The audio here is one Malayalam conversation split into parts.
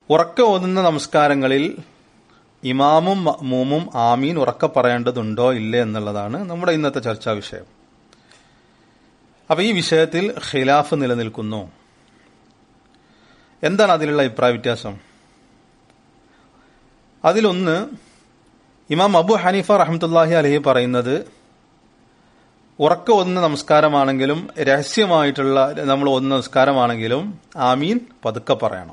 ഉറക്ക ഓതുന്ന നമസ്കാരങ്ങളിൽ ഇമാമും മഅ്മൂമും ആമീൻ ഉറക്ക പറയേണ്ടതുണ്ടോ ഇല്ലേ എന്നുള്ളതാണ് നമ്മുടെ ഇന്നത്തെ ചർച്ചാ വിഷയം അപ്പൊ ഈ വിഷയത്തിൽ ഖിലാഫ് നിലനിൽക്കുന്നു എന്താണ് അതിലുള്ള അഭിപ്രായ വ്യത്യാസം അതിലൊന്ന് ഇമാം അബു ഹനീഫ റഹ്മത്തുല്ലാഹി അലഹി പറയുന്നത് ഉറക്ക ഒന്ന നമസ്കാരമാണെങ്കിലും രഹസ്യമായിട്ടുള്ള നമ്മൾ ഒന്ന് നമസ്കാരമാണെങ്കിലും ആമീൻ പതുക്കെ പറയണം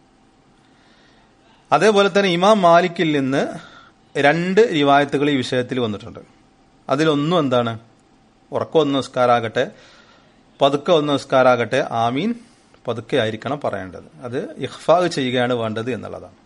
അതേപോലെ തന്നെ ഇമാം മാലിക്കിൽ നിന്ന് രണ്ട് റിവായത്തുകൾ ഈ വിഷയത്തിൽ വന്നിട്ടുണ്ട് അതിലൊന്നും എന്താണ് ഉറക്കം ഒന്ന് നിസ്കാരാകട്ടെ പതുക്കെ ഒന്ന് നിസ്കാരാകട്ടെ ആമീൻ പതുക്കെ ആയിരിക്കണം പറയേണ്ടത് അത് ഇഹ്ഫാഗ് ചെയ്യുകയാണ് വേണ്ടത് എന്നുള്ളതാണ്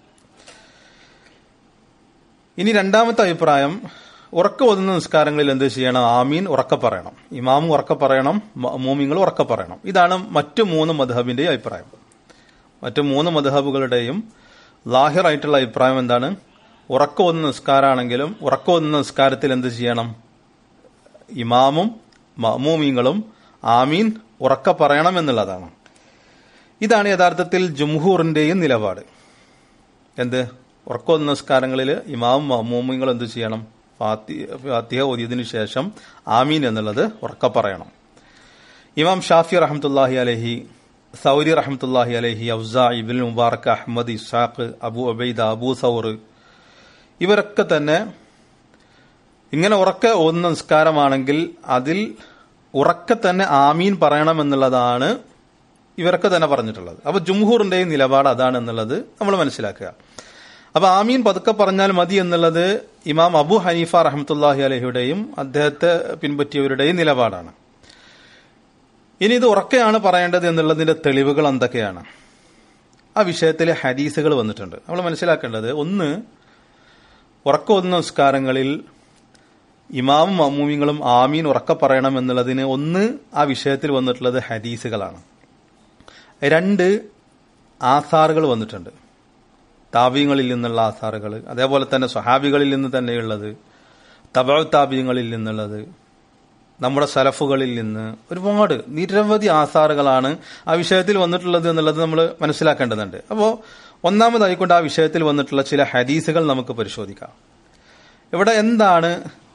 ഇനി രണ്ടാമത്തെ അഭിപ്രായം ഉറക്ക ഒതുന്ന നിസ്കാരങ്ങളിൽ എന്ത് ചെയ്യണം ആമീൻ ഉറക്ക പറയണം ഇമാമും ഉറക്ക പറയണം മൂമിങ്ങൾ ഉറക്ക പറയണം ഇതാണ് മറ്റു മൂന്ന് മധഹബിന്റെയും അഭിപ്രായം മറ്റു മൂന്ന് മധഹബുകളുടെയും ലാഹിറായിട്ടുള്ള അഭിപ്രായം എന്താണ് ഉറക്ക ഒന്ന് നിസ്കാരമാണെങ്കിലും ഉറക്ക ഒന്ന് നിസ്കാരത്തിൽ എന്ത് ചെയ്യണം ഇമാമും മമൂമിങ്ങളും ആമീൻ ഉറക്ക പറയണം എന്നുള്ളതാണ് ഇതാണ് യഥാർത്ഥത്തിൽ ജംഹൂറിന്റെയും നിലപാട് എന്ത് ഉറക്ക ഒന്ന് നിസ്കാരങ്ങളിൽ ഇമാമും മമൂമിങ്ങളും എന്ത് ചെയ്യണം ഫാത്തിഹ ഓതിയതിനു ശേഷം ആമീൻ എന്നുള്ളത് ഉറക്ക പറയണം ഇമാം ഷാഫി റഹമത്തുല്ലാഹി അലഹി സൗരി റഹമത്തുല്ലാഹി അലഹി ഔസ ഇബിൻ മുബാറക് അഹമ്മദ് ഇസാഖ് അബു അബൈദ അബൂ സൗർ ഇവരൊക്കെ തന്നെ ഇങ്ങനെ ഉറക്ക ഓതുന്ന നിസ്കാരമാണെങ്കിൽ അതിൽ ഉറക്കെ തന്നെ ആമീൻ പറയണമെന്നുള്ളതാണ് ഇവരൊക്കെ തന്നെ പറഞ്ഞിട്ടുള്ളത് അപ്പൊ ജുംഹൂറിന്റെയും നിലപാട് അതാണ് എന്നുള്ളത് നമ്മൾ മനസ്സിലാക്കുക അപ്പൊ ആമീൻ പതുക്കെ പറഞ്ഞാൽ മതി എന്നുള്ളത് ഇമാം അബു ഹനീഫ റഹമത്തുല്ലാഹി അലഹിയുടെയും അദ്ദേഹത്തെ പിൻപറ്റിയവരുടെയും നിലപാടാണ് ഇനി ഇത് ഉറക്കെയാണ് പറയേണ്ടത് എന്നുള്ളതിന്റെ തെളിവുകൾ എന്തൊക്കെയാണ് ആ വിഷയത്തിലെ ഹദീസുകൾ വന്നിട്ടുണ്ട് നമ്മൾ മനസ്സിലാക്കേണ്ടത് ഒന്ന് ഉറക്ക ഒന്ന നിസ്കാരങ്ങളിൽ ഇമാമും മമ്മൂമിങ്ങളും ആമീൻ ഉറക്ക പറയണം എന്നുള്ളതിന് ഒന്ന് ആ വിഷയത്തിൽ വന്നിട്ടുള്ളത് ഹദീസുകളാണ് രണ്ട് ആസാറുകൾ വന്നിട്ടുണ്ട് താബീങ്ങളിൽ നിന്നുള്ള ആസാറുകൾ അതേപോലെ തന്നെ സ്വഹാബികളിൽ നിന്ന് തന്നെയുള്ളത് തബ താബീങ്ങളിൽ നിന്നുള്ളത് നമ്മുടെ സലഫുകളിൽ നിന്ന് ഒരുപാട് നിരവധി ആസാറുകളാണ് ആ വിഷയത്തിൽ വന്നിട്ടുള്ളത് എന്നുള്ളത് നമ്മൾ മനസ്സിലാക്കേണ്ടതുണ്ട് അപ്പോൾ ഒന്നാമതായിക്കൊണ്ട് ആ വിഷയത്തിൽ വന്നിട്ടുള്ള ചില ഹദീസുകൾ നമുക്ക് പരിശോധിക്കാം ഇവിടെ എന്താണ്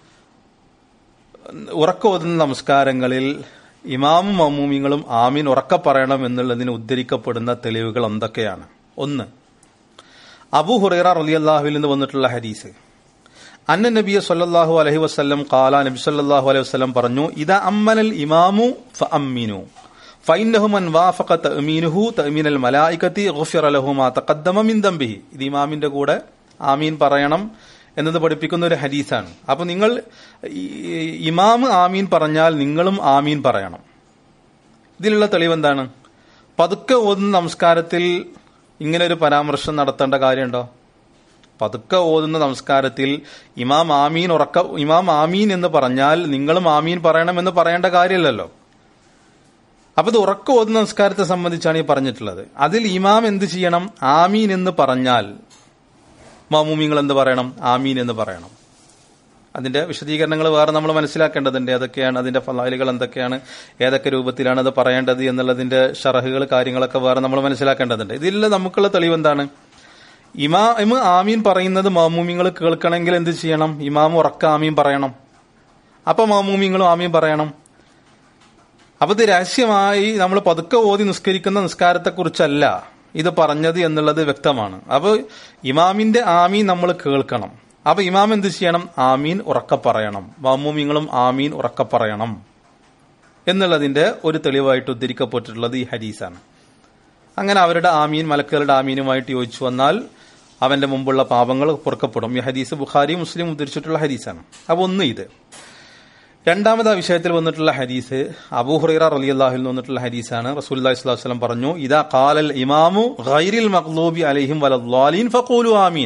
ഉറക്ക ഓതുന്ന നമസ്കാരങ്ങളിൽ ഇമാമും മമ്മൂമിങ്ങളും ആമീൻ ഉറക്ക പറയണം എന്നുള്ളതിന് ഉദ്ധരിക്കപ്പെടുന്ന തെളിവുകൾ എന്തൊക്കെയാണ് ഒന്ന് അബു ഹുറൈറ റലിയല്ലാഹുവിൽ നിന്ന് വന്നിട്ടുള്ള ഹദീസ് അന്ന നബിയ സല്ലല്ലാഹു അലൈഹി വസല്ലം കാല നബി സല്ലല്ലാഹു അലൈഹി വസല്ലം പറഞ്ഞു ഇദാ അമ്മനൽ ഇമാമു ഫഅമ്മിനു ഫഇന്നഹു മൻ വാഫഖ തഅമീനുഹു തഅമീനൽ മലായികതി ഗുഫിറ ലഹു മാ തഖദ്ദമ മിൻ ദംബിഹി ഇത് ഇമാമിന്റെ കൂടെ ആമീൻ പറയണം എന്നത് പഠിപ്പിക്കുന്ന ഒരു ഹദീസാണ് അപ്പൊ നിങ്ങൾ ഇമാം ആമീൻ പറഞ്ഞാൽ നിങ്ങളും ആമീൻ പറയണം ഇതിലുള്ള തെളിവ് എന്താണ് പതുക്കെ ഓതുന്ന നമസ്കാരത്തിൽ ഇങ്ങനെ ഒരു പരാമർശം നടത്തേണ്ട കാര്യമുണ്ടോ പതുക്കെ ഓതുന്ന നമസ്കാരത്തിൽ ഇമാം ആമീൻ ഉറക്ക ഇമാം ആമീൻ എന്ന് പറഞ്ഞാൽ നിങ്ങളും ആമീൻ പറയണമെന്ന് പറയേണ്ട കാര്യമില്ലല്ലോ അപ്പൊ ഇത് ഉറക്ക ഓതുന്ന നമസ്കാരത്തെ സംബന്ധിച്ചാണ് ഈ പറഞ്ഞിട്ടുള്ളത് അതിൽ ഇമാം എന്ത് ചെയ്യണം ആമീൻ എന്ന് പറഞ്ഞാൽ മാമൂമിങ്ങൾ എന്ത് പറയണം ആമീൻ എന്ന് പറയണം അതിന്റെ വിശദീകരണങ്ങൾ വേറെ നമ്മൾ മനസ്സിലാക്കേണ്ടതുണ്ട് ഏതൊക്കെയാണ് അതിന്റെ ഫലാലുകൾ എന്തൊക്കെയാണ് ഏതൊക്കെ രൂപത്തിലാണ് അത് പറയേണ്ടത് എന്നുള്ളതിന്റെ ഷറഹുകൾ കാര്യങ്ങളൊക്കെ വേറെ നമ്മൾ മനസ്സിലാക്കേണ്ടതുണ്ട് ഇതിൽ നമുക്കുള്ള തെളിവ് എന്താണ് ഇമാം ആമീൻ പറയുന്നത് മാമൂമിങ്ങൾ കേൾക്കണമെങ്കിൽ എന്ത് ചെയ്യണം ഇമാം ഉറക്ക ആമീൻ പറയണം അപ്പൊ മാമൂമിങ്ങളും ആമീൻ പറയണം അപ്പൊ ഇത് രഹസ്യമായി നമ്മൾ പതുക്കെ ഓതി നിസ്കരിക്കുന്ന നിസ്കാരത്തെക്കുറിച്ചല്ല ഇത് പറഞ്ഞത് എന്നുള്ളത് വ്യക്തമാണ് അപ്പൊ ഇമാമിന്റെ ആമീൻ നമ്മൾ കേൾക്കണം അപ്പൊ ഇമാം എന്ത് ചെയ്യണം ആമീൻ ഉറക്ക പറയണം മാമൂമിങ്ങളും ആമീൻ ഉറക്ക പറയണം എന്നുള്ളതിന്റെ ഒരു തെളിവായിട്ട് ഉദ്ധരിക്കപ്പെട്ടിട്ടുള്ളത് ഈ ഹദീസാണ് അങ്ങനെ അവരുടെ ആമീൻ മലക്കുകളുടെ ആമീനുമായിട്ട് യോജിച്ചു വന്നാൽ അവന്റെ മുമ്പുള്ള പാപങ്ങൾ പൊറുക്കപ്പെടും ഈ ഹദീസ് ബുഖാരി മുസ്ലിം ഉദ്ധരിച്ചിട്ടുള്ള ഹദീസാണ് അപ്പൊ ഒന്ന് ഇത് രണ്ടാമത് ആ വിഷയത്തിൽ വന്നിട്ടുള്ള ഹദീസ് അബൂഹുറൈറ റലി അള്ളാഹിൽ വന്നിട്ടുള്ള ഹദീസാണ് റസൂൽ സ്വലം പറഞ്ഞു ഇതാ കാലൽ ഇമാമു ഖൈറിൽ മഖ്ലൂബി അലൈഹിം വലദ്ദാലീൻ ഫഖൂലു ആമീൻ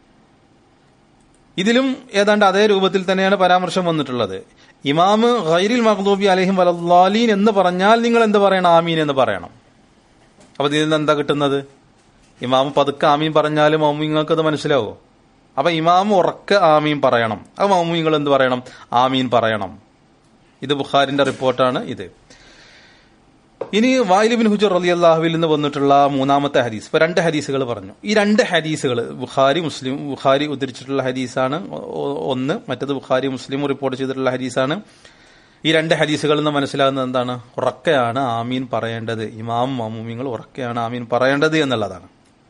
ഇതിലും ഏതാണ്ട് അതേ രൂപത്തിൽ തന്നെയാണ് പരാമർശം വന്നിട്ടുള്ളത് ഇമാമ് ഖൈറിൽ മഖ്ലൂബി അലൈഹിം വലദ്ദാലീൻ എന്ന് പറഞ്ഞാൽ നിങ്ങൾ എന്ത് പറയണം ആമീൻ എന്ന് പറയണം അപ്പൊ ഇതിൽ നിന്ന് എന്താ കിട്ടുന്നത് ഇമാമ് പതുക്കെ ആമീൻ പറഞ്ഞാലും മൗമിങ്ങൾക്ക് അത് മനസ്സിലാവോ അപ്പൊ ഇമാം ഉറക്ക ആമീൻ പറയണം അപ്പൊ മൗമിങ്ങൾ എന്ത് പറയണം ആമീൻ പറയണം ഇത് ബുഖാരിന്റെ റിപ്പോർട്ടാണ് ഇത് ഇനി വായിലിബിൻ ഹുജർ അലി അള്ളാഹുവിൽ നിന്ന് വന്നിട്ടുള്ള മൂന്നാമത്തെ ഹദീസ് ഇപ്പൊ രണ്ട് ഹദീസുകൾ പറഞ്ഞു ഈ രണ്ട് ഹദീസുകൾ ബുഖാരി മുസ്ലിം ബുഖാരി ഉദ്ധരിച്ചിട്ടുള്ള ഹദീസാണ് ഒ- ഒന്ന് മറ്റത് ബുഖാരി മുസ്ലിം റിപ്പോർട്ട് ചെയ്തിട്ടുള്ള ഹദീസാണ് ഈ രണ്ട് ഹദീസുകളിൽ നിന്ന് മനസ്സിലാകുന്നത് എന്താണ് ഉറക്കെയാണ് ആമീൻ പറയേണ്ടത് ഇമാം മമൂമിങ്ങൾ ഉറക്കെയാണ് ആമീൻ പറയേണ്ടത് എന്നുള്ളതാണ്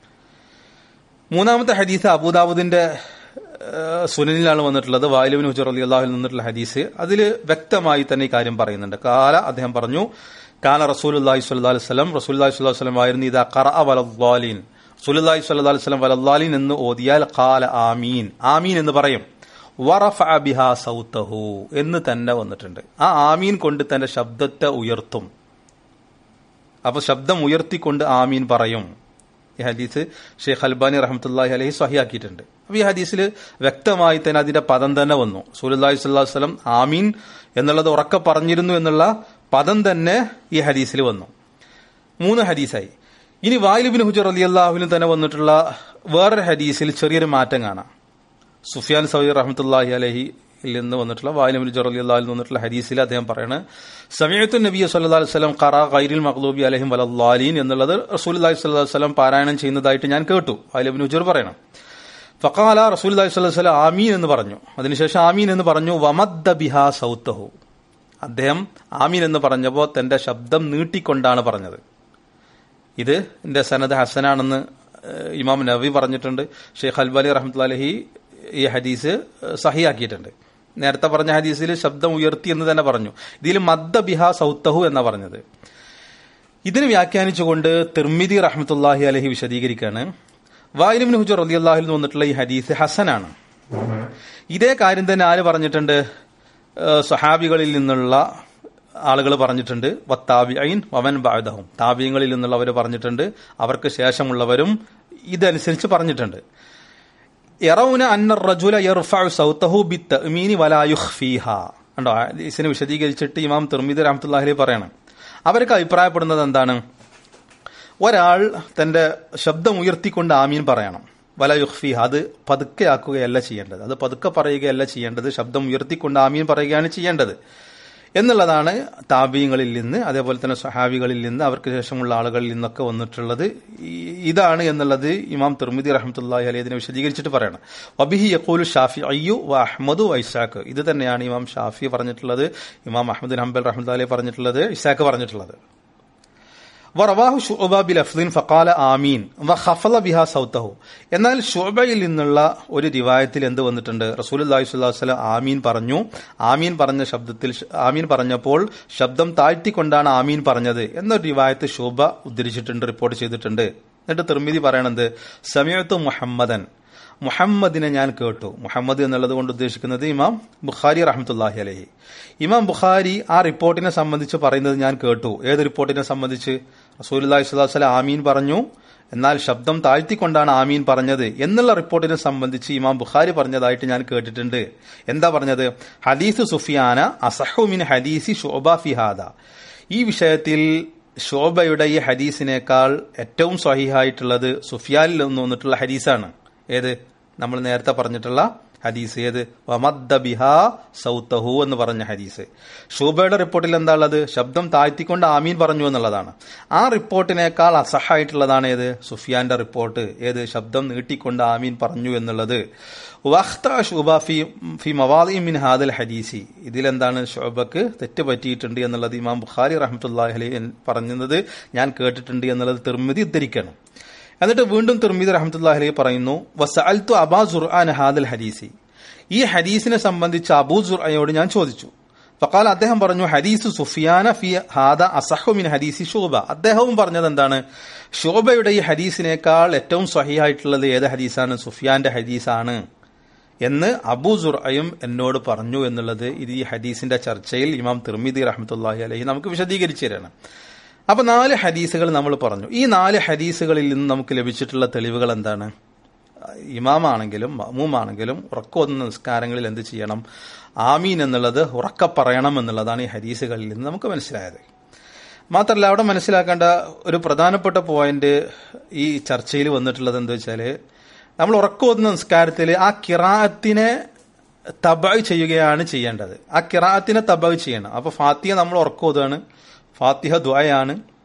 മൂന്നാമത്തെ ഹദീസ് അബൂദാബുദിന്റെ ഏഹ്, സുനനിലാണ് വന്നിട്ടുള്ളത് വായിലുവിൻ ഹുജർ അലി അള്ളാഹുൽ നിന്നിട്ടുള്ള ഹദീസ് അതിൽ വ്യക്തമായി തന്നെ ഈ കാര്യം പറയുന്നുണ്ട് കാല അദ്ദേഹം പറഞ്ഞു കാല റസൂൽ അള്ളാഹി സ്വല്ലാ വസ്ലം റസൂൽ അള്ളാഹി സ്വല്ലാ വസ്ലം ആയിരുന്നു ഇതാ കറ വലദ്ദാലീൻ റസൂൽ അള്ളാഹി സ്വല്ലാ വസ്ലം വലദ്ദാലീൻ എന്ന് ഓതിയാൽ കാല ആമീൻ ആമീൻ എന്ന് പറയും വറഫ ബിഹാ സൗത്തഹു എന്ന് തന്നെ വന്നിട്ടുണ്ട് ആ ആമീൻ കൊണ്ട് തന്റെ ശബ്ദത്തെ ഉയർത്തും അപ്പൊ ശബ്ദം ഉയർത്തിക്കൊണ്ട് ആമീൻ പറയും ഈ ഹദീസ് ഷെയ്ഖ് അൽബാനി റഹമത്തുല്ലാഹി അലഹി സഹിയാക്കിയിട്ടുണ്ട് അപ്പൊ ഈ ഹദീസിൽ വ്യക്തമായി തന്നെ അതിന്റെ പദം തന്നെ വന്നു സൂലല്ലാഹി സ്വല്ലാ വസ്ലം ആമീൻ എന്നുള്ളത് ഉറക്കെ പറഞ്ഞിരുന്നു എന്നുള്ള പദം തന്നെ ഈ ഹദീസിൽ വന്നു മൂന്ന് ഹദീസായി ഇനി വായിലുബിൻ ഹുജർ അലി അള്ളാഹുവിനും തന്നെ വന്നിട്ടുള്ള വേറൊരു ഹദീസിൽ ചെറിയൊരു മാറ്റം കാണാം സുഫിയാൻ സൗദി റഹ്മത്തുല്ലാഹി അലഹി നിന്ന് വന്നിട്ടുള്ള വായിലും ജറലി അള്ളാഹിൽ വന്നിട്ടുള്ള ഹദീസിൽ അദ്ദേഹം പറയാണ് സമയത്തു നബി സല്ലാ വസ്ലം ഖറ ഖൈരിൽ മഖ്ലൂബി അലഹിം വലല്ലാലീൻ എന്നുള്ളത് റസൂൽ അല്ലാഹി സ്വല്ലാ വസ്ലം പാരായണം ചെയ്യുന്നതായിട്ട് ഞാൻ കേട്ടു വായിലബിൻ ഉജർ പറയണം ഫക്കാല റസൂൽ അല്ലാഹി സ്വല്ലാ വസ്ലം ആമീൻ എന്ന് പറഞ്ഞു അതിനുശേഷം ആമീൻ എന്ന് പറഞ്ഞു വമദ്ദ ബിഹാ സൗത്തഹു അദ്ദേഹം ആമീൻ എന്ന് പറഞ്ഞപ്പോൾ തന്റെ ശബ്ദം നീട്ടിക്കൊണ്ടാണ് പറഞ്ഞത് ഇത് എന്റെ സനദ് ഹസനാണെന്ന് ഏഹ്, ഇമാം നബി പറഞ്ഞിട്ടുണ്ട് ഷെയ്ഖ് അൽബാലി റഹ്മത്തുല്ലാഹി ഈ ഹദീസ് ഏഹ്, സഹിയാക്കിയിട്ടുണ്ട് നേരത്തെ പറഞ്ഞ ഹദീസിൽ ശബ്ദം ഉയർത്തി എന്ന് തന്നെ പറഞ്ഞു ഇതിൽ മദ്ദ ബിഹ സൗത്തഹു എന്നാ പറഞ്ഞത് ഇതിന് വ്യാഖ്യാനിച്ചുകൊണ്ട് തിർമിദി റഹ്മത്തുല്ലാഹി അലഹി വിശദീകരിക്കാണ് വായിലിമിൻ ഹുജർ അലി അള്ളാഹിൽ നിന്ന് വന്നിട്ടുള്ള ഈ ഹദീസ് ഹസനാണ് ഇതേ കാര്യം തന്നെ ആര് പറഞ്ഞിട്ടുണ്ട് ഏഹ് സഹാബികളിൽ നിന്നുള്ള ആളുകൾ പറഞ്ഞിട്ടുണ്ട് വത്താബിഐൻ വമൻ ബാദഹും താബിയങ്ങളിൽ നിന്നുള്ളവർ പറഞ്ഞിട്ടുണ്ട് അവർക്ക് ശേഷമുള്ളവരും ഇതനുസരിച്ച് പറഞ്ഞിട്ടുണ്ട് യറൗന അന്ന റജുല യർഫഉ സൗതഹു ബിത്തഅമീനി വലാ യുഖ്ഫീഹ കണ്ടോ ഇതിനെ വിശദീകരിച്ചിട്ട് ഇമാം തിർമിദി റഹ്മത്തുള്ളാഹി പറയണം അവർക്ക് അഭിപ്രായപ്പെടുന്നത് എന്താണ് ഒരാൾ തന്റെ ശബ്ദം ഉയർത്തിക്കൊണ്ട് ആമീൻ പറയണം വല യുഖ്ഫീഹ അത് പതുക്കെ ആക്കുകയല്ല ചെയ്യേണ്ടത് അത് പതുക്കെ പറയുകയല്ല ചെയ്യേണ്ടത് ശബ്ദം ഉയർത്തിക്കൊണ്ട് ആമീൻ പറയുകയാണ് ചെയ്യേണ്ടത് എന്നുള്ളതാണ് താപീയങ്ങളിൽ നിന്ന് അതേപോലെ തന്നെ സഹാബികളിൽ നിന്ന് അവർക്ക് ശേഷമുള്ള ആളുകളിൽ നിന്നൊക്കെ വന്നിട്ടുള്ളത് ഈ- ഇതാണ് എന്നുള്ളത് ഇമാം തിർമിദി റഹ്മത്തുല്ലാഹി അലി അതിനെ വിശദീകരിച്ചിട്ട് പറയണം വബിഹി യക്കൂലു ഷാഫി അയ്യു വ അഹമ്മദു ഐസാഖ് ഇത് തന്നെയാണ് ഇമാം ഷാഫി പറഞ്ഞിട്ടുള്ളത് ഇമാം അഹമ്മദ് ഹംബൽ റഹ്മത്തുല്ലാഹി പറഞ്ഞിട്ടുള്ളത് ഇസാഖ് പറഞ്ഞിട്ടുള്ളത് വറവാഹു ഷുഅബ ബിലഫ്ദിൻ ഫഖാല ആമീൻ വഖഫല ബിഹാ സൗത്തഹു എന്നാൽ ഷുഅബയിൽ നിന്നുള്ള ഒരു റിവായത്തിൽ എന്ത് വന്നിട്ടുണ്ട് റസൂലുള്ളാഹി സ്വല്ലല്ലാഹു അലൈഹി വസല്ലം ആമീൻ പറഞ്ഞു ആമീൻ പറഞ്ഞ ശബ്ദത്തിൽ ഷ- ആമീൻ പറഞ്ഞപ്പോൾ ശബ്ദം താഴ്ത്തിക്കൊണ്ടാണ് ആമീൻ പറഞ്ഞത് എന്നൊരു റിവായത്ത് ഷുബ ഉദ്ധരിച്ചിട്ടുണ്ട് റിപ്പോർട്ട് ചെയ്തിട്ടുണ്ട് എന്നിട്ട് തിർമിതി പറയണത് സമയത്ത് മുഹമ്മദൻ മുഹമ്മദിനെ ഞാൻ കേട്ടു മുഹമ്മദ് എന്നുള്ളത് കൊണ്ട് ഉദ്ദേശിക്കുന്നത് ഇമാം ബുഖാരി റഹ്മത്തുല്ലാഹി അലഹി ഇമാം ബുഖാരി ആ റിപ്പോർട്ടിനെ സംബന്ധിച്ച് പറയുന്നത് ഞാൻ കേട്ടു ഏത് റിപ്പോർട്ടിനെ സംബന്ധിച്ച് റസൂലുല്ലാഹി സ്വല്ലല്ലാഹു അലൈഹി വസല്ലം ആമീൻ പറഞ്ഞു എന്നാൽ ശബ്ദം താഴ്ത്തിക്കൊണ്ടാണ് ആമീൻ പറഞ്ഞത് എന്നുള്ള റിപ്പോർട്ടിനെ സംബന്ധിച്ച് ഇമാം ബുഖാരി പറഞ്ഞതായിട്ട് ഞാൻ കേട്ടിട്ടുണ്ട് എന്താ പറഞ്ഞത് ഹദീസ് സുഫിയാന അസഹുമിൻ ഹദീസി ഷോബ ഫിഹാദ ഈ വിഷയത്തിൽ ഷോബയുടെ ഈ ഹദീസിനേക്കാൾ ഏറ്റവും സ്വഹീഹായിട്ടുള്ളത് സുഫിയാനിൽ നിന്ന് വന്നിട്ടുള്ള ഹദീസാണ് ഏത് നമ്മൾ നേരത്തെ പറഞ്ഞിട്ടുള്ള ഹദീസ് ഏത് വമദ്ദ ബിഹാ സൗത്തഹു എന്ന് പറഞ്ഞ ഹദീസ് ഷൂബയുടെ റിപ്പോർട്ടിൽ എന്താ ഉള്ളത് ശബ്ദം താഴ്ത്തിക്കൊണ്ട് ആമീൻ പറഞ്ഞു എന്നുള്ളതാണ് ആ റിപ്പോർട്ടിനേക്കാൾ അസഹായിട്ടുള്ളതാണ് ഏത് സുഫിയാന്റെ റിപ്പോർട്ട് ഏത് ശബ്ദം നീട്ടിക്കൊണ്ട് ആമീൻ പറഞ്ഞു എന്നുള്ളത് വഖ്ത ഷൂബ ഫി ഫി മവാദി മിൻ ഹാദൽ ഹദീസി ഇതിലെന്താണ് ഷോബക്ക് തെറ്റ് പറ്റിയിട്ടുണ്ട് എന്നുള്ളത് ഇമാം ബുഖാരി റഹ്മത്തുല്ലാഹി അലൈഹി പറഞ്ഞത് ഞാൻ കേട്ടിട്ടുണ്ട് എന്നുള്ളത് തിർമിതി ഉദ്ധരിക്കണം എന്നിട്ട് വീണ്ടും തിർമിദ് റഹ്മത്തുല്ലാഹി അലൈഹി പറയുന്നു വസഅൽതു അബാ സുർആൻ ഹാദൽ ഹദീസി ഈ ഹദീസിനെ സംബന്ധിച്ച് അബൂ സുർഅയോട് ഞാൻ ചോദിച്ചു ഫക്കാൽ അദ്ദേഹം പറഞ്ഞു ഹദീസ് സുഫിയാന ഫി ഹാദ അസഹു മിൻ ഹദീസി ഷോബ അദ്ദേഹവും പറഞ്ഞത് എന്താണ് ഷോബയുടെ ഈ ഹദീസിനേക്കാൾ ഏറ്റവും സ്വഹിയായിട്ടുള്ളത് ഏത് ഹദീസാണ് സുഫിയാന്റെ ഹദീസാണ് എന്ന് അബൂ സുർഅയും എന്നോട് പറഞ്ഞു എന്നുള്ളത് ഇത് ഈ ഹദീസിന്റെ ചർച്ചയിൽ ഇമാം തിർമിദി റഹ്മത്തുല്ലാഹി അലഹി നമുക്ക് വിശദീകരിച്ചു തരാണ് അപ്പൊ നാല് ഹദീസുകൾ നമ്മൾ പറഞ്ഞു ഈ നാല് ഹദീസുകളിൽ നിന്ന് നമുക്ക് ലഭിച്ചിട്ടുള്ള തെളിവുകൾ എന്താണ് ഇമാമാണെങ്കിലും മമൂമാണെങ്കിലും ഉറക്കമൊന്ന നിസ്കാരങ്ങളിൽ എന്ത് ചെയ്യണം ആമീൻ എന്നുള്ളത് ഉറക്ക പറയണം എന്നുള്ളതാണ് ഈ ഹദീസുകളിൽ നിന്ന് നമുക്ക് മനസ്സിലായത് മാത്രമല്ല അവിടെ മനസ്സിലാക്കേണ്ട ഒരു പ്രധാനപ്പെട്ട പോയിന്റ് ഈ ചർച്ചയിൽ വന്നിട്ടുള്ളത് എന്താ വെച്ചാല് നമ്മൾ ഉറക്കമൊന്ന നിസ്കാരത്തിൽ ആ കിറാത്തിനെ തബായ് ചെയ്യുകയാണ് ചെയ്യേണ്ടത് ആ കിറാത്തിനെ തബായ് ചെയ്യണം അപ്പൊ ഫാത്തിഹ നമ്മൾ ഉറക്കോതാണ് ഫാത്തിഹ ദ്വയാണ്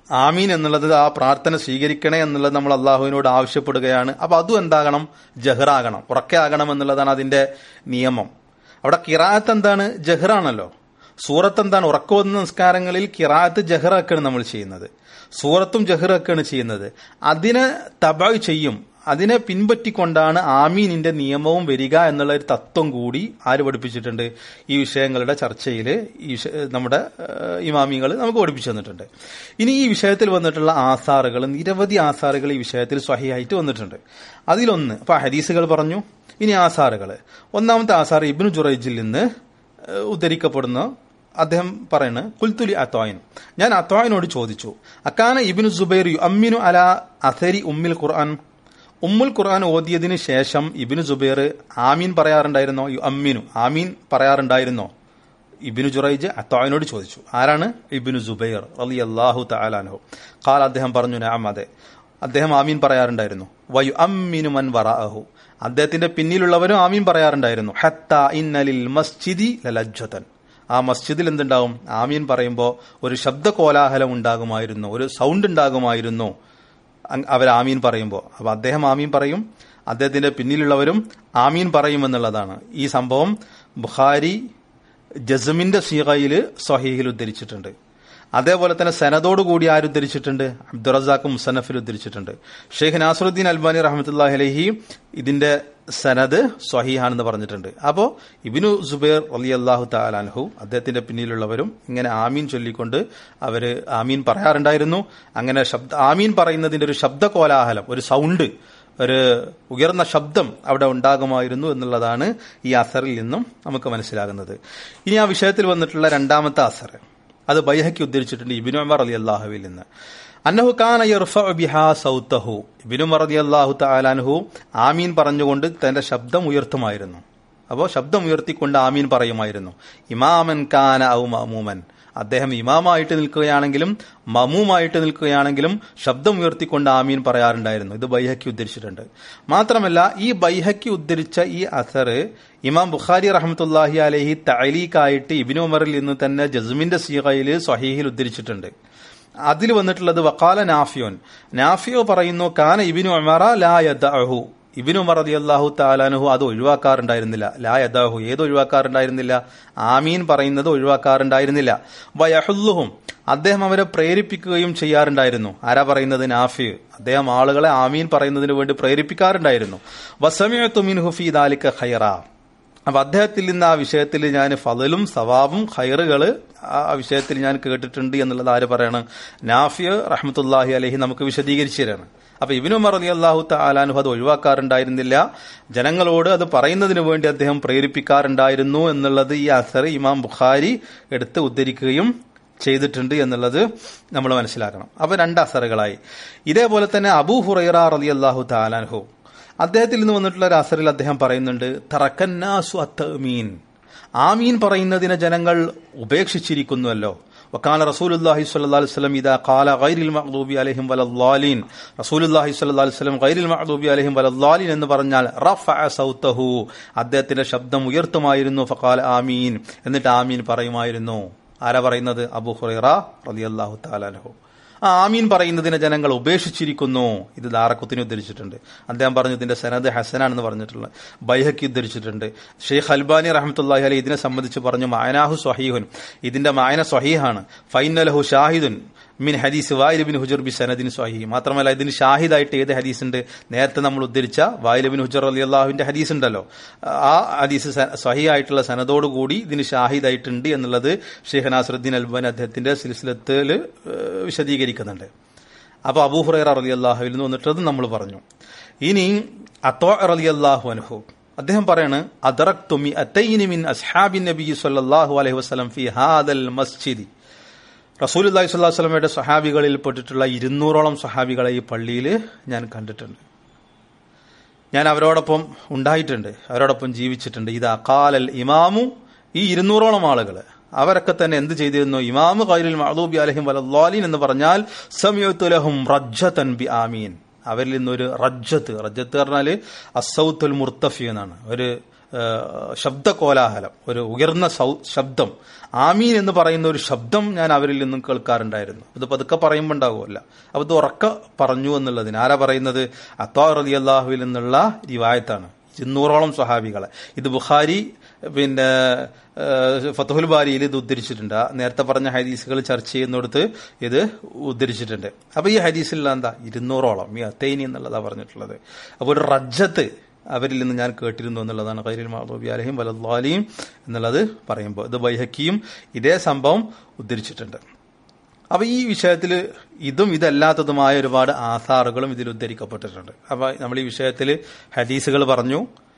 ആമീൻ എന്നുള്ളത് ആ പ്രാർത്ഥന സ്വീകരിക്കണേ എന്നുള്ളത് നമ്മൾ അള്ളാഹുവിനോട് ആവശ്യപ്പെടുകയാണ് അപ്പൊ അതും എന്താകണം ജഹ്റാകണം ഉറക്കെ ആകണം എന്നുള്ളതാണ് അതിന്റെ നിയമം അവിടെ കിറാത്ത് എന്താണ് ജഹ്റാണല്ലോ സൂറത്ത് എന്താണ് ഉറക്കവന്ന നിസ്കാരങ്ങളിൽ കിറാത്ത് ജഹ്റാക്കാണ് നമ്മൾ ചെയ്യുന്നത് സൂറത്തും ജഹ്റൊക്കെയാണ് ചെയ്യുന്നത് അതിനെ തബായ് ചെയ്യും അതിനെ പിൻപറ്റിക്കൊണ്ടാണ് ആമീനിന്റെ നിയമവും വരിക എന്നുള്ള ഒരു തത്വം കൂടി ആര് പഠിപ്പിച്ചിട്ടുണ്ട് ഈ വിഷയങ്ങളുടെ ചർച്ചയിൽ ഈ വിഷ- നമ്മുടെ ഇമാമികൾ നമുക്ക് പഠിപ്പിച്ചു തന്നിട്ടുണ്ട് ഇനി ഈ വിഷയത്തിൽ വന്നിട്ടുള്ള ആസാറുകൾ നിരവധി ആസാറുകൾ ഈ വിഷയത്തിൽ സ്വഹിയായിട്ട് വന്നിട്ടുണ്ട് അതിലൊന്ന് അപ്പൊ ഹദീസുകൾ പറഞ്ഞു ഇനി ആസാറുകൾ ഒന്നാമത്തെ ആസാർ ഇബ്നു ജുറൈജിൽ നിന്ന് ഏഹ്, ഉദ്ധരിക്കപ്പെടുന്ന അദ്ദേഹം പറയുന്നത് കുൽത്തുലി അത്തോയിൻ ഞാൻ അത്തോയിനോട് ചോദിച്ചു അക്കാന ഇബിനു സുബൈർ യു അമ്മിനു അല അസരി ഉമ്മിൽ ഖുർആൻ ഉമ്മുൽ ഖുർആൻ ഓതിയതിനു ശേഷം ഇബിനു സുബൈർ ആമീൻ പറയാറുണ്ടായിരുന്നോ യു അമ്മിനു ആമീൻ പറയാറുണ്ടായിരുന്നോ ഇബിനു ജുറൈജ് അത്തോയിനോട് ചോദിച്ചു ആരാണ് ഇബിനു സുബൈർ അലി അള്ളാഹു തലാനഹു കാൽ അദ്ദേഹം പറഞ്ഞു നാം അതെ അദ്ദേഹം ആമീൻ പറയാറുണ്ടായിരുന്നു വയു അമ്മിനു മൻ വറാഹു അദ്ദേഹത്തിന്റെ പിന്നിലുള്ളവരും ആമീൻ പറയാറുണ്ടായിരുന്നു ഹത്ത ഇന്നലിൽ മസ്ജിദി ലലജ്ജതൻ ആ മസ്ജിദിൽ എന്തുണ്ടാവും ആമീൻ പറയുമ്പോൾ ഒരു ശബ്ദ കോലാഹലം ഉണ്ടാകുമായിരുന്നു ഒരു സൗണ്ട് ഉണ്ടാകുമായിരുന്നു അങ് അവർ ആമീൻ പറയുമ്പോൾ അപ്പൊ അദ്ദേഹം ആമീൻ പറയും അദ്ദേഹത്തിന്റെ പിന്നിലുള്ളവരും ആമീൻ പറയുമെന്നുള്ളതാണ് ഈ സംഭവം ബുഖാരി ജസ്മിന്റെ സീറയിൽ സ്വഹീഹിൽ ഉദ്ധരിച്ചിട്ടുണ്ട് അതേപോലെ തന്നെ സനദോടുകൂടി ആര് ഉദ്ധരിച്ചിട്ടുണ്ട് അബ്ദുറസാഖ് മുസനഫിൽ ഉദ്ധരിച്ചിട്ടുണ്ട് ഷെയ്ഖ് നാസറുദ്ദീൻ അൽബാനി റഹമത്തുല്ലാഹി അലഹി ഇതിന്റെ സനദ് സ്വഹീഹാണെന്ന് പറഞ്ഞിട്ടുണ്ട് അപ്പോ ഇബിനു സുബൈർ അലി അള്ളാഹു താലാൻഹു അദ്ദേഹത്തിന്റെ പിന്നിലുള്ളവരും ഇങ്ങനെ ആമീൻ ചൊല്ലിക്കൊണ്ട് അവര് ആമീൻ പറയാറുണ്ടായിരുന്നു അങ്ങനെ ശബ്ദ ആമീൻ പറയുന്നതിന്റെ ഒരു ശബ്ദ കോലാഹലം ഒരു സൗണ്ട് ഒരു ഉയർന്ന ശബ്ദം അവിടെ ഉണ്ടാകുമായിരുന്നു എന്നുള്ളതാണ് ഈ അസറിൽ നിന്നും നമുക്ക് മനസ്സിലാകുന്നത് ഇനി ആ വിഷയത്തിൽ വന്നിട്ടുള്ള രണ്ടാമത്തെ അസർ അത് ബൈഹയ്ക്ക് ഉദ്ധരിച്ചിട്ടുണ്ട് ഇബിനു ഉമർ അലി അള്ളാഹുവിൽ നിന്ന് അന്നഹു കാന യർഫഉ ബിഹാ സൗത്തഹു ഇബിനു ഉമർ റളിയല്ലാഹു അള്ളാഹു തആലാൻഹു ആമീൻ പറഞ്ഞുകൊണ്ട് തന്റെ ശബ്ദം ഉയർത്തുമായിരുന്നു അപ്പോൾ ശബ്ദം ഉയർത്തിക്കൊണ്ട് ആമീൻ പറയുമായിരുന്നു ഇമാമൻ കാന ഔ മഅമൂമൻ അദ്ദേഹം ഇമാമായിട്ട് നിൽക്കുകയാണെങ്കിലും മമൂമായിട്ട് നിൽക്കുകയാണെങ്കിലും ശബ്ദം ഉയർത്തിക്കൊണ്ട് ആമീൻ പറയാറുണ്ടായിരുന്നു ഇത് ബൈഹക്കി ഉദ്ധരിച്ചിട്ടുണ്ട് മാത്രമല്ല ഈ ബൈഹക്കി ഉദ്ധരിച്ച ഈ അസർ ഇമാം ബുഖാരി റഹമത്തുല്ലാഹി അലഹി തലീക്കായിട്ട് ഇബിനു ഉമറിൽ നിന്ന് തന്നെ ജസ്മിന്റെ സീഹയിൽ സ്വഹീഹിൽ ഉദ്ധരിച്ചിട്ടുണ്ട് അതിൽ വന്നിട്ടുള്ളത് വക്കാല നാഫിയോൻ നാഫിയോ പറയുന്നു കാന ഇബിനു ഉമറ ലാ യദഅഹു ഇബിനു ഉമർ റതി അള്ളാഹു താലാനുഹു അത് ഒഴിവാക്കാറുണ്ടായിരുന്നില്ല ലാ യദാഹു ഏത് ഒഴിവാക്കാറുണ്ടായിരുന്നില്ല ആമീൻ പറയുന്നത് ഒഴിവാക്കാറുണ്ടായിരുന്നില്ല വയഹുല്ലുഹും അദ്ദേഹം അവരെ പ്രേരിപ്പിക്കുകയും ചെയ്യാറുണ്ടായിരുന്നു ആരാ പറയുന്നത് നാഫി അദ്ദേഹം ആളുകളെ ആമീൻ പറയുന്നതിന് വേണ്ടി പ്രേരിപ്പിക്കാറുണ്ടായിരുന്നു വസമിയത്തു മിൻഹു ഫീ ദാലിക ഖൈറ അപ്പൊ അദ്ദേഹത്തിൽ നിന്ന് ആ വിഷയത്തിൽ ഞാൻ ഫതലും സവാബും ഖൈറുകള് ആ വിഷയത്തിൽ ഞാൻ കേട്ടിട്ടുണ്ട് എന്നുള്ളത് ആര് പറയണം നാഫിയ റഹ്മത്തുല്ലാഹി അലഹി നമുക്ക് വിശദീകരിച്ചു തരാണ് അപ്പൊ ഇബിനു ഉമർ അലി അള്ളാഹു താലാനുഹു അത് ഒഴിവാക്കാറുണ്ടായിരുന്നില്ല ജനങ്ങളോട് അത് പറയുന്നതിന് വേണ്ടി അദ്ദേഹം പ്രേരിപ്പിക്കാറുണ്ടായിരുന്നു എന്നുള്ളത് ഈ അസർ ഇമാം ബുഖാരി എടുത്ത് ഉദ്ധരിക്കുകയും ചെയ്തിട്ടുണ്ട് എന്നുള്ളത് നമ്മൾ മനസ്സിലാക്കണം അപ്പൊ രണ്ട് അസറുകളായി ഇതേപോലെ തന്നെ അബൂ ഹുറൈറ റലി അള്ളാഹു താലാൻഹു അദ്ദേഹത്തിൽ നിന്ന് വന്നിട്ടുള്ള ഒരു അസറിൽ അദ്ദേഹം പറയുന്നുണ്ട് തറക്കന്നാസു അത്തമീൻ ആമീൻ പറയുന്നതിനെ ജനങ്ങൾ ഉപേക്ഷിച്ചിരിക്കുന്നുവല്ലോ وكان رسول الله صلى الله عليه وسلم إذا قال غير المغضوب عليهم ولا الضالين رسول الله صلى الله عليه وسلم غير المغضوب عليهم ولا الضالين എന്ന് പറഞ്ഞാൽ റഫഅ സൗതഹു അദ്ദേഹത്തിന്റെ ശബ്ദം ഉയർത്തുമായിരുന്നു ഫഖാല ആമീൻ എന്നിട്ട് ആമീൻ പറയുമായിരുന്നു ആരാ പറയുന്നത് അബൂ ഹുറൈറ റളിയല്ലാഹു തആല അൻഹു ആ ആമീൻ പറയുന്നതിനെ ജനങ്ങൾ ഉപേക്ഷിച്ചിരിക്കുന്നു ഇത് ദാറക്കുത്തിന് ഉദ്ധരിച്ചിട്ടുണ്ട് അദ്ദേഹം പറഞ്ഞു ഇതിന്റെ സനദ് ഹസനാണെന്ന് പറഞ്ഞിട്ടുള്ളത് ബൈഹക്കി ഉദ്ധരിച്ചിട്ടുണ്ട് ഷെയ്ഖ് അൽബാനി റഹമത്തുല്ലാഹി അലി ഇതിനെ സംബന്ധിച്ച് പറഞ്ഞു മായനാഹു സ്വഹീഹുൻ ഇതിന്റെ മായന സ്വഹീഹാണ് ഫൈനലഹു ഷാഹിദുൻ മിൻ ഹദീസ് വായിലബിൻ ഹുജർ ബി സനദിൻ സ്വഹി മാത്രമല്ല ഇതിന് ഷാഹിദായിട്ട് ഏത് ഹദീസ് ഉണ്ട് നേരത്തെ നമ്മൾ ഉദ്ധരിച്ച വായിലബിൻ ഹുജർ അലി അള്ളാഹുവിന്റെ ഹദീസ് ഉണ്ടല്ലോ ആ ഹദീസ് സ്വഹി ആയിട്ടുള്ള സനദോടുകൂടി ഇതിന് ഷാഹിദായിട്ടുണ്ട് എന്നുള്ളത് ഷെയ്ഖ് നാസറുദ്ദീൻ അൽബാൻ അദ്ദേഹത്തിന്റെ സിൽസിലത്തിൽ വിശദീകരിക്കുന്നുണ്ട് അപ്പൊ അബൂഹുറൈറ റലി അള്ളാഹുവിൽ നിന്ന് വന്നിട്ടത് നമ്മൾ പറഞ്ഞു ഇനി അത്തോ റലി അള്ളാഹു അനുഹു അദ്ദേഹം പറയാണ് അദറക് തുമി അത്തൈനി മിൻ അസ്ഹാബിൻ നബി സല്ലല്ലാഹു അലൈഹി വസല്ലം ഫി ഹാദൽ മസ്ജിദി റസൂൽ അള്ളാഹി സ്വല്ലാ വസ്ലമയുടെ സഹാബികളിൽ പെട്ടിട്ടുള്ള ഇരുന്നൂറോളം സഹാബികളെ ഈ പള്ളിയിൽ ഞാൻ കണ്ടിട്ടുണ്ട് ഞാൻ അവരോടൊപ്പം ഉണ്ടായിട്ടുണ്ട് അവരോടൊപ്പം ജീവിച്ചിട്ടുണ്ട് ഇത് അക്കാലൽ ഇമാമു ഈ ഇരുന്നൂറോളം ആളുകൾ അവരൊക്കെ തന്നെ എന്ത് ചെയ്തിരുന്നു ഇമാമു ഖൈരുൽ മഅദൂബി അലഹിം വലല്ലാലീൻ എന്ന് പറഞ്ഞാൽ സമയത്തുലഹും റജ്ജതൻ ബി ആമീൻ അവരിൽ നിന്നൊരു റജ്ജത്ത് റജ്ജത്ത് പറഞ്ഞാല് അസൗത്തുൽ മുർത്തഫി എന്നാണ് ഒരു ശബ്ദ കോലാഹലം ഒരു ഉയർന്ന സൗ- ശബ്ദം ആമീൻ എന്ന് പറയുന്ന ഒരു ശബ്ദം ഞാൻ അവരിൽ നിന്നും കേൾക്കാറുണ്ടായിരുന്നു ഇത് പതുക്കെ പറയുമ്പോൾ ഉണ്ടാവുമല്ല അപ്പൊ ഇത് ഉറക്ക പറഞ്ഞു എന്നുള്ളതിന് ആരാ പറയുന്നത് അത്താ റലി അള്ളാഹുവിൽ നിന്നുള്ള റിവായത്താണ് ഇരുന്നൂറോളം സ്വഹാബികളെ ഇത് ബുഖാരി പിന്നെ ഏഹ്, ഫത്തുഹുൽ ബാരിയിൽ ഇത് ഉദ്ധരിച്ചിട്ടുണ്ട് ആ നേരത്തെ പറഞ്ഞ ഹദീസുകൾ ചർച്ച ചെയ്യുന്നിടത്ത് ഇത് ഉദ്ധരിച്ചിട്ടുണ്ട് അപ്പൊ ഈ ഹദീസിൽ എന്താ ഇരുന്നൂറോളം ഈ അത്തൈനി എന്നുള്ളതാ പറഞ്ഞിട്ടുള്ളത് അപ്പൊ ഒരു റജ്ജത്ത് അവരിൽ നിന്ന് ഞാൻ കേട്ടിരുന്നു എന്നുള്ളതാണ് ഖൈരുൽ മഹദൂബി അലഹിം വലല്ലാലിയും എന്നുള്ളത് പറയുമ്പോൾ ഇത് ബൈഹക്കിയും ഇതേ സംഭവം ഉദ്ധരിച്ചിട്ടുണ്ട് അപ്പൊ ഈ വിഷയത്തിൽ ഇതും ഇതല്ലാത്തതുമായ ഒരുപാട് ആധാറുകളും ഇതിൽ ഉദ്ധരിക്കപ്പെട്ടിട്ടുണ്ട് അപ്പൊ നമ്മൾ ഈ വിഷയത്തിൽ ഹദീസുകൾ പറഞ്ഞു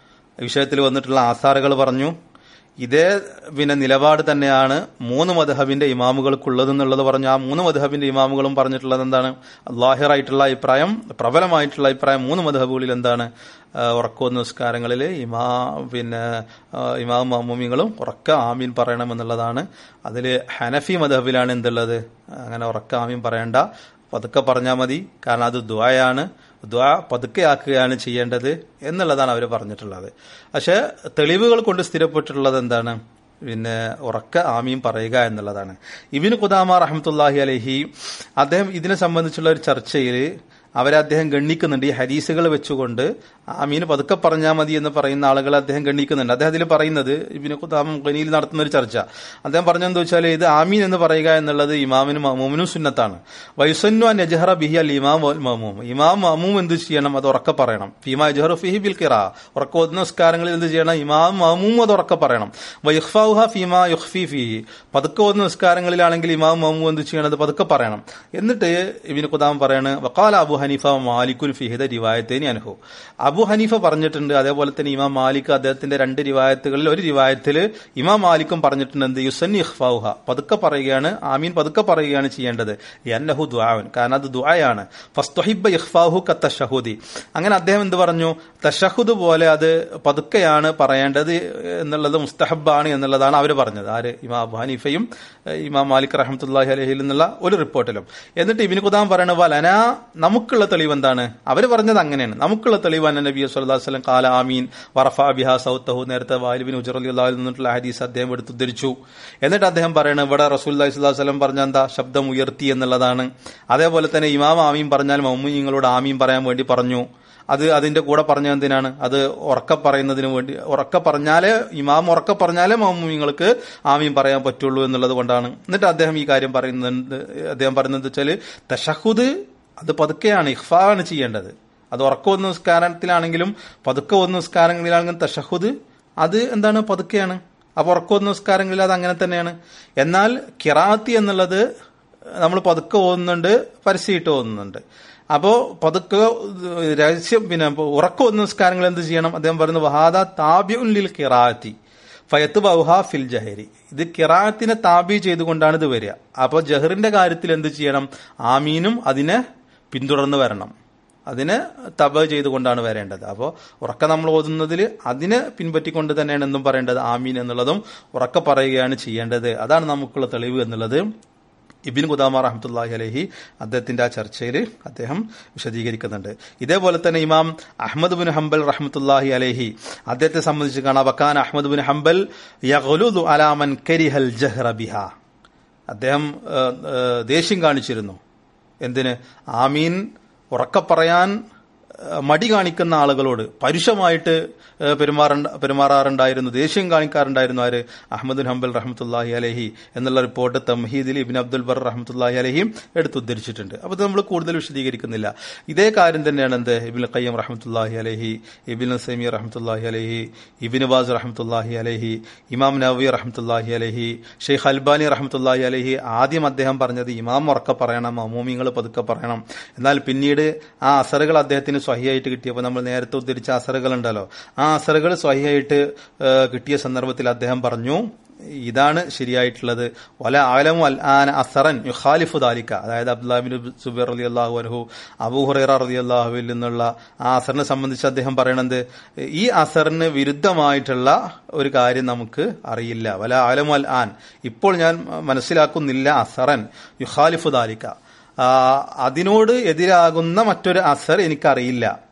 ഈ വിഷയത്തിൽ വന്നിട്ടുള്ള ആധാറുകൾ പറഞ്ഞു ഇതേ പിന്നെ നിലപാട് തന്നെയാണ് മൂന്ന് മധഹബിന്റെ ഇമാമുകൾക്കുള്ളത് എന്നുള്ളത് പറഞ്ഞു ആ മൂന്ന് മധഹബിന്റെ ഇമാമുകളും പറഞ്ഞിട്ടുള്ളത് എന്താണ് ലാഹിറായിട്ടുള്ള അഭിപ്രായം പ്രബലമായിട്ടുള്ള അഭിപ്രായം മൂന്ന് മധഹബുകളിൽ എന്താണ് ആ, ഉറക്കോ നിസ്കാരങ്ങളിൽ ഇമാ പിന്നെ ആ, ഇമാം മാമൂമികളും ഉറക്ക ആമീൻ പറയണമെന്നുള്ളതാണ് അതിൽ ഹനഫി മധഹബിലാണ് എന്തുള്ളത് അങ്ങനെ ഉറക്ക ആമീൻ പറയണ്ട പതുക്കെ പറഞ്ഞാൽ മതി കാരണം അത് ദ്വായാണ് ദ്വാ പതുക്കെയാക്കുകയാണ് ചെയ്യേണ്ടത് എന്നുള്ളതാണ് അവർ പറഞ്ഞിട്ടുള്ളത് പക്ഷെ തെളിവുകൾ കൊണ്ട് സ്ഥിരപ്പെട്ടിട്ടുള്ളത് എന്താണ് പിന്നെ ഉറക്ക ആമീൻ പറയുക എന്നുള്ളതാണ് ഇബിന് ഖുദാമ റഹമത്തുല്ലാഹി അലഹി അദ്ദേഹം ഇതിനെ സംബന്ധിച്ചുള്ള ഒരു ചർച്ചയിൽ അവരെ അദ്ദേഹം ഗണ്ണിക്കുന്നുണ്ട് ഈ ഹരീസുകൾ വെച്ചുകൊണ്ട് ആമീന് പതുക്കെ പറഞ്ഞാൽ മതി എന്ന് പറയുന്ന ആളുകളെ അദ്ദേഹം ഗണ്ണിക്കുന്നുണ്ട് അദ്ദേഹം അതിൽ പറയുന്നത് ഇബിന് ഖുദാം ഖനിയിൽ നടത്തുന്ന ഒരു ചർച്ച അദ്ദേഹം പറഞ്ഞെന്ന് വെച്ചാൽ ഇത് ആമീൻ എന്ന് പറയുക എന്നുള്ളത് ഇമാമിനും മമൂമിനും സുന്നത്താണ് വൈസന്നു നജഹറ ബിഹി അൽ ഇമാം വൽ മമൂം ഇമാം മമൂം എന്ത് ചെയ്യണം അത് ഉറക്കെ പറയണം ഫീമ ജഹറു ഫിഹി ബിൽ കിറ ഉറക്ക ഓതുന്ന നിസ്കാരങ്ങളിൽ എന്ത് ചെയ്യണം ഇമാം മമൂം അത് ഉറക്കെ പറയണം വൈഹ്ഫാഹ ഫീമ യുഹ്ഫി ഫിഹി പതുക്കെ ഓതുന്ന നിസ്കാരങ്ങളിലാണെങ്കിൽ ഇമാം മമൂം എന്ത് ചെയ്യണം അത് പതുക്കെ പറയണം എന്നിട്ട് ഇബിന് ഖുദാം പറയാണ് വക്കാൽ അബു ഹനീഫ മാലിക്കുൻ ഫിഹിദ റിവായത്തേനി അനുഹു അബു ഹനീഫ പറഞ്ഞിട്ടുണ്ട് അതേപോലെ തന്നെ ഇമാം മാലിക് അദ്ദേഹത്തിന്റെ രണ്ട് റിവായത്തുകളിൽ ഒരു റിവായത്തിൽ ഇമാം മാലിക്കും പറഞ്ഞിട്ടുണ്ട് എന്ത് യുസന്നി ഇഖ്ഫാവുഹ പതുക്കെ പറയുകയാണ് ആമീൻ പതുക്കെ പറയുകയാണ് ചെയ്യേണ്ടത് എന്നഹു ദുആവൻ കാരണം അത് ദുആയാണ് ഫസ്തുഹിബ്ബ ഇഖ്ഫാഹു കത്തഷഹുദി അങ്ങനെ അദ്ദേഹം എന്ത് പറഞ്ഞു തഷഹുദ് പോലെ അത് പതുക്കെയാണ് പറയേണ്ടത് എന്നുള്ളത് മുസ്തഹബാണ് എന്നുള്ളതാണ് അവർ പറഞ്ഞത് ആര് ഇമാം അബു ഹനീഫയും ഏഹ്, ഇമാം മാലിക് റഹമത്തുല്ലാഹി അലഹിൽ നിന്നുള്ള ഒരു റിപ്പോർട്ടിലും എന്നിട്ട് ഇബിന് ഖുദാം പറയുന്നത് വലന നമുക്കുള്ള തെളിവ് എന്താണ് അവർ പറഞ്ഞത് അങ്ങനെയാണ് നമുക്കുള്ള തെളിവ് അന്ന നബി സല്ലല്ലാഹു അലൈഹി വസല്ലം കാല ആമീൻ വറഫ ബിഹ സൗത്തഹു നേരത്തെ വാലിബിൻ ഉജർ അലി അള്ളാഹിൽ നിന്നിട്ടുള്ള ഹദീസ് അദ്ദേഹം എടുത്ത് ഉദ്ധരിച്ചു എന്നിട്ട് അദ്ദേഹം പറയുന്നത് ഇവിടെ റസൂൽ അലൈഹി സ്വലാഹു വസ്ലം പറഞ്ഞ എന്താ ശബ്ദം ഉയർത്തി എന്നുള്ളതാണ് അതേപോലെ തന്നെ ഇമാം ആമീൻ പറഞ്ഞാൽ മമ്മൂങ്ങളോട് ആമീൻ പറയാൻ വേണ്ടി പറഞ്ഞു അത് അതിന്റെ കൂടെ പറഞ്ഞ എന്തിനാണ് അത് ഉറക്ക പറയുന്നതിന് വേണ്ടി ഉറക്ക പറഞ്ഞാലേ ഇമാം ഉറക്ക പറഞ്ഞാലേ മമ്മൂങ്ങൾക്ക് ആമീൻ പറയാൻ പറ്റുള്ളൂ എന്നുള്ളത് കൊണ്ടാണ് എന്നിട്ട് അദ്ദേഹം ഈ കാര്യം പറയുന്നത് അദ്ദേഹം പറയുന്നത് വെച്ചാൽ തഷഹുദ് അത് പതുക്കെയാണ് ഇഹ്ഫാണ് ചെയ്യേണ്ടത് അത് ഉറക്ക ഒന്ന് നിസ്കാരത്തിലാണെങ്കിലും പതുക്കെ ഒന്ന് നിസ്കാരങ്ങളിലാണെങ്കിലും തഷഹുദ് അത് എന്താണ് പതുക്കെയാണ് അപ്പൊ ഉറക്ക ഒന്ന് നിസ്കാരങ്ങളിൽ അത് അങ്ങനെ തന്നെയാണ് എന്നാൽ കിറാത്തി എന്നുള്ളത് നമ്മൾ പതുക്കെ ഓതുന്നുണ്ട് പരസ്യമായിട്ട് ഓതുന്നുണ്ട് അപ്പോ പതുക്കെ രഹസ്യം പിന്നെ ഉറക്കം ഒന്ന് നിസ്കാരങ്ങൾ എന്ത് ചെയ്യണം അദ്ദേഹം പറയുന്നത് വഹാദ താബ്യുൽ കിറാത്തി ഫയത്ത് ബൗഹ ഫിൽ ജഹരി ഇത് കിറാത്തിനെ താബി ചെയ്തുകൊണ്ടാണ് ഇത് വരിക അപ്പോൾ ജഹറിന്റെ കാര്യത്തിൽ എന്ത് ചെയ്യണം ആമീനും അതിനെ പിന്തുടർന്ന് വരണം അതിനെ തബ ചെയ്തുകൊണ്ടാണ് വരേണ്ടത് അപ്പോൾ ഉറക്ക നമ്മൾ ഓതുന്നതിൽ അതിനെ പിൻപറ്റിക്കൊണ്ട് തന്നെയാണ് എന്തും പറയേണ്ടത് ആമീൻ എന്നുള്ളതും ഉറക്ക പറയുകയാണ് ചെയ്യേണ്ടത് അതാണ് നമുക്കുള്ള തെളിവ് എന്നുള്ളത് ഇബിൻ ഖുദാമ റഹമത്തുല്ലാഹി അലഹി അദ്ദേഹത്തിന്റെ ആ ചർച്ചയിൽ അദ്ദേഹം വിശദീകരിക്കുന്നുണ്ട് ഇതേപോലെ തന്നെ ഇമാം അഹമ്മദ് ബിൻ ഹംബൽ റഹമത്തുല്ലാഹി അലഹി അദ്ദേഹത്തെ സംബന്ധിച്ച് കാണാം വക്കാൻ അഹമ്മദ് ബിൻ ഹംബൽ യഗ്ലുദു അലാമൻ കരിഹൽ ജഹ്റ ബിഹ അദ്ദേഹം ഏഹ്, ഏഹ്, ദേഷ്യം കാണിച്ചിരുന്നു എന്തിന് ആമീൻ ഉറക്ക പറയാൻ ഏഹ്, മടി കാണിക്കുന്ന ആളുകളോട് പരുഷമായിട്ട് ഏഹ്, പെരുമാറണ്ട പെരുമാറാറുണ്ടായിരുന്നു ദേഷ്യം കാണിക്കാറുണ്ടായിരുന്നു ആര് അഹമ്മദ് ഹംബൽ റഹമത്തുല്ലാഹി അലഹി എന്നുള്ള റിപ്പോർട്ട് തംഹീദിൽ ഇബിൻ അബ്ദുൽ ബർ റഹമത്തുല്ലാഹി അലഹിയും എടുത്തുദ്ധരിച്ചിട്ടുണ്ട് അപ്പോൾ ഇത് നമ്മൾ കൂടുതൽ വിശദീകരിക്കുന്നില്ല ഇതേ കാര്യം തന്നെയാണ് എന്ത് ഇബിൻ ഖയ്യം റഹമത്തുല്ലാഹി അലഹി ഇബിൻ സമീർ റഹമത്തുല്ലാഹി അലഹി ഇബിൻ ബാസ് റഹമത്തുല്ലാഹി അലഹി ഇമാം നവി റഹമത്തുല്ലാഹി അലഹി ഷെയ്ഖ് അൽബാനി റഹമത്തുല്ലാഹി അലഹി ആദ്യം അദ്ദേഹം പറഞ്ഞത് ഇമാം ഉറക്കെ പറയണം അമൂമിങ്ങൾ പതുക്കെ പറയണം എന്നാൽ പിന്നീട് ആ അസറുകൾ അദ്ദേഹത്തിന് സ്വഹിയായിട്ട് കിട്ടിയപ്പോൾ നമ്മൾ നേരത്തെ ഉദ്ധരിച്ച അസറുകൾ ഉണ്ടല്ലോ ആ അസറുകൾ സ്വഹിയായിട്ട് ഏഹ്, കിട്ടിയ സന്ദർഭത്തിൽ അദ്ദേഹം പറഞ്ഞു ഇതാണ് ശരിയായിട്ടുള്ളത് വല ആലമു അൽ ആന അസറൻ യുഖാലിഫു ദാലിക്ക അതായത് അബ്ദുല്ലാബിൻ സുബൈർ അലി അള്ളാഹു അനഹു അബൂ ഹുറൈറ റലി അള്ളാഹുവിൽ നിന്നുള്ള ആ അസറിനെ സംബന്ധിച്ച് അദ്ദേഹം പറയണത് ഈ അസറിന് വിരുദ്ധമായിട്ടുള്ള ഒരു കാര്യം നമുക്ക് അറിയില്ല വല ആലമു അൽ ആൻ ഇപ്പോൾ ഞാൻ മനസ്സിലാക്കുന്നില്ല അസറൻ യുഖാലിഫു ദാലിക്ക ആ, അതിനോട് എതിരാകുന്ന മറ്റൊരു അസർ എനിക്കറിയില്ല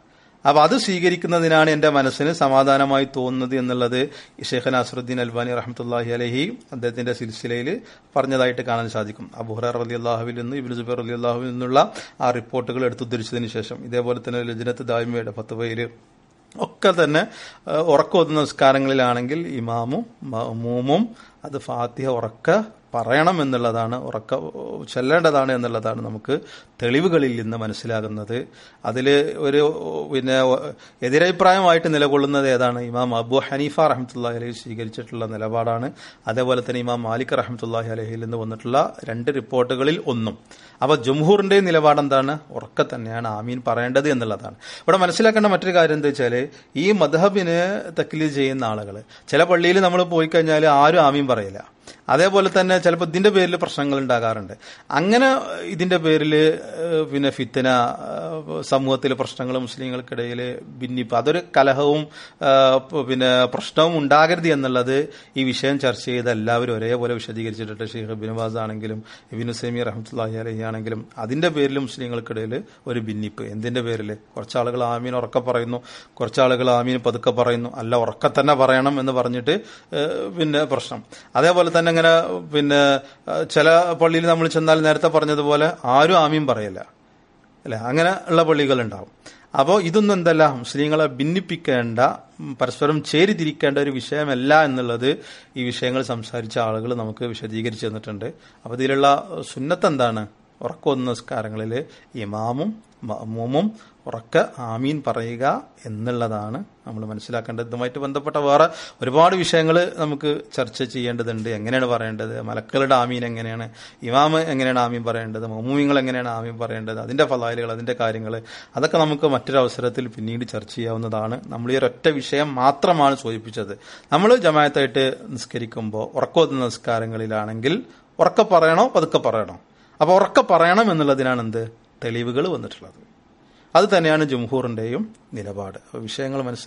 അപ്പൊ അത് സ്വീകരിക്കുന്നതിനാണ് എന്റെ മനസ്സിന് സമാധാനമായി തോന്നുന്നത് എന്നുള്ളത് ഷെയ്ഖ് നാസറുദ്ദീൻ അൽബാനി റഹ്മത്തുല്ലാഹി അലഹി അദ്ദേഹത്തിന്റെ സിൽസിലയിൽ പറഞ്ഞതായിട്ട് കാണാൻ സാധിക്കും അബുഹർ അലി അള്ളാഹുവിൽ നിന്ന് ഇബിൻ ജുബൈർ അലി അള്ളാഹുവിൽ നിന്നുള്ള ആ റിപ്പോർട്ടുകൾ എടുത്തുദ്ധരിച്ചതിന് ശേഷം ഇതേപോലെ തന്നെ ലജനത്ത് ദായ്മയുടെ ഫത്തുവയില് ഒക്കെ തന്നെ ഏഹ്, ഉറക്കം നിസ്കാരങ്ങളിലാണെങ്കിൽ ഇമാമും മഅ്മൂമും അത് ഫാത്തിഹ ഉറക്ക പറയണം എന്നുള്ളതാണ് ഉറക്ക ചെല്ലേണ്ടതാണ് എന്നുള്ളതാണ് നമുക്ക് തെളിവുകളിൽ നിന്ന് മനസ്സിലാകുന്നത് അതിൽ ഒരു പിന്നെ എതിരഭിപ്രായമായിട്ട് നിലകൊള്ളുന്നത് ഏതാണ് ഇമാം അബു ഹനീഫ റഹമത്തുല്ലാഹി അലഹി സ്വീകരിച്ചിട്ടുള്ള നിലപാടാണ് അതേപോലെ തന്നെ ഇമാം മാലിക് റഹമത്തുല്ലാഹി അലഹിയിൽ നിന്ന് വന്നിട്ടുള്ള രണ്ട് റിപ്പോർട്ടുകളിൽ ഒന്നും അപ്പൊ ജംഹൂറിന്റെ നിലപാട് എന്താണ് ഉറക്ക തന്നെയാണ് ആമീൻ പറയേണ്ടത് എന്നുള്ളതാണ് ഇവിടെ മനസ്സിലാക്കേണ്ട മറ്റൊരു കാര്യം എന്താ വെച്ചാല് ഈ മധഹബിന് തക്കിലി ചെയ്യുന്ന ആളുകൾ ചില പള്ളിയിൽ നമ്മൾ പോയി കഴിഞ്ഞാൽ ആരും ആമീൻ പറയില്ല അതേപോലെ തന്നെ ചിലപ്പോൾ ഇതിന്റെ പേരിൽ പ്രശ്നങ്ങൾ ഉണ്ടാകാറുണ്ട് അങ്ങനെ ഇതിന്റെ പേരിൽ പിന്നെ ഫിത്തന ഏഹ്, സമൂഹത്തിൽ പ്രശ്നങ്ങൾ മുസ്ലിങ്ങൾക്കിടയിൽ ഭിന്നിപ്പ് അതൊരു കലഹവും ഏഹ്, പ- പിന്നെ പ്രശ്നവും ഉണ്ടാകരുത് എന്നുള്ളത് ഈ വിഷയം ചർച്ച ചെയ്ത് എല്ലാവരും ഒരേപോലെ വിശദീകരിച്ചിട്ടുണ്ട് ഷെയ്ഖ് ബിനുവാസ് ആണെങ്കിലും ഇബിനു സെമി റഹ്മത്തുല്ലാഹി അലഹി ആണെങ്കിലും അതിന്റെ പേരിൽ മുസ്ലിങ്ങൾക്കിടയിൽ ഒരു ഭിന്നിപ്പ് എന്തിന്റെ പേരിൽ കുറച്ച് ആളുകൾ ആമീൻ ഉറക്കെ പറയുന്നു കുറച്ച് ആളുകൾ ആമീൻ പതുക്കെ പറയുന്നു അല്ല ഉറക്കെ തന്നെ പറയണം എന്ന് പറഞ്ഞിട്ട് ഏഹ്, പിന്നെ പ്രശ്നം അതേപോലെ തന്നെ ഇങ്ങനെ പിന്നെ ഏഹ്, ചില പള്ളിയിൽ നമ്മൾ ചെന്നാൽ നേരത്തെ പറഞ്ഞതുപോലെ ആരും ആമീൻ പറയില്ല അല്ലെ അങ്ങനെ ഉള്ള പള്ളികൾ ഉണ്ടാവും അപ്പോൾ ഇതൊന്നും എന്തല്ല മുസ്ലിങ്ങളെ ഭിന്നിപ്പിക്കേണ്ട ഉം, പരസ്പരം ചേരിതിരിക്കേണ്ട ഒരു വിഷയമല്ല എന്നുള്ളത് ഈ വിഷയങ്ങൾ സംസാരിച്ച ആളുകൾ നമുക്ക് വിശദീകരിച്ചു തന്നിട്ടുണ്ട് അപ്പോൾ ഇതിലുള്ള സുന്നത്ത് എന്താണ് ഉറക്കൊന്ന നിസ്കാരങ്ങളിൽ ഇമാമും മഅ്മൂമും ഉറക്ക ആമീൻ പറയുക എന്നുള്ളതാണ് നമ്മൾ മനസ്സിലാക്കേണ്ടത് ഇതുമായിട്ട് ബന്ധപ്പെട്ട വേറെ ഒരുപാട് വിഷയങ്ങൾ നമുക്ക് ചർച്ച ചെയ്യേണ്ടതുണ്ട് എങ്ങനെയാണ് പറയേണ്ടത് മലക്കളുടെ ആമീൻ എങ്ങനെയാണ് ഇമാമ് എങ്ങനെയാണ് ആമീൻ പറയേണ്ടത് മമ്മൂമിങ്ങൾ എങ്ങനെയാണ് ആമീൻ പറയേണ്ടത് അതിന്റെ ഫലായിലുകൾ അതിന്റെ കാര്യങ്ങൾ അതൊക്കെ നമുക്ക് മറ്റൊരു അവസരത്തിൽ പിന്നീട് ചർച്ച ചെയ്യാവുന്നതാണ് നമ്മൾ ഈ ഒരൊറ്റ വിഷയം മാത്രമാണ് സൂചിപ്പിച്ചത് നമ്മൾ ജമായത്തായിട്ട് നിസ്കരിക്കുമ്പോൾ ഉറക്കോത്തുന്ന നിസ്കാരങ്ങളിലാണെങ്കിൽ ഉറക്ക പറയണോ പതുക്കെ പറയണോ അപ്പൊ ഉറക്ക പറയണം എന്നുള്ളതിനാണ് എന്ത് തെളിവുകൾ വന്നിട്ടുള്ളത് അത് തന്നെയാണ് ജംഹൂറിന്റെയും നിലപാട് അപ്പൊ വിഷയങ്ങൾ മനസ്സിലാക്കി